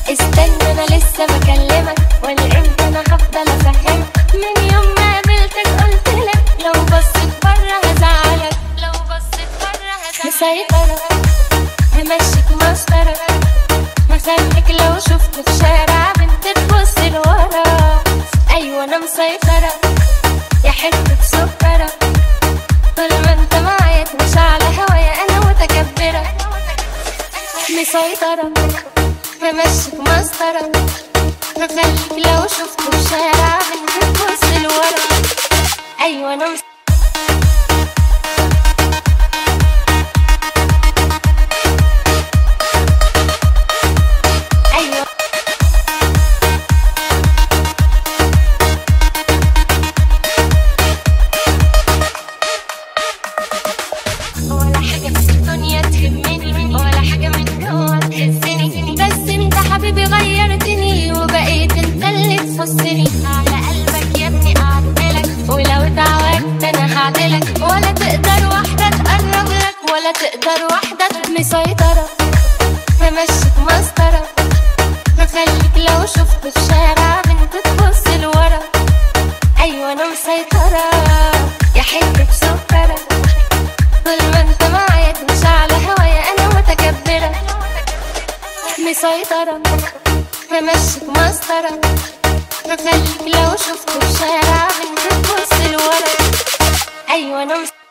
استنى انا لسه بكلمك ولا امتى انا هفضل افهمك من يوم ما قابلتك قلت لك لو بصيت بره هزعلك لو بصيت بره هزعلك مسيطرة همشيك مسطرة هخليك لو شفت في شارع بنت تبص لورا ايوه انا مسيطرة يا حتة سكرة طول ما انت معايا مش على هوايا انا متكبرة مسيطرة همشيك مسطرة هخليك لو شفت في شارع بنت تبص لورا ايوه انا مسيطرة ايوه ولا حاجة في الدنيا تهمني ولا حاجة من جوا تهزني بس انت حبيبي غيرتني وبقيت انت اللي تخصني على قلبك يا ابني اعدلك ولو اتعودت انا هعدلك ولا تقدر واحدة تقرب لك ولا تقدر واحدة مسيطرة همشيك مسطرة هخليك لو شفت في شارع بنت تبص لورا ايوه انا مسيطرة يا حتة سكرة طول ما انت معايا مش على هوايا انا متكبرة مسيطرة همشيك مسطرة هخليك لو شفت في شارع بنت تبص لورا ايوه انا مسيطرة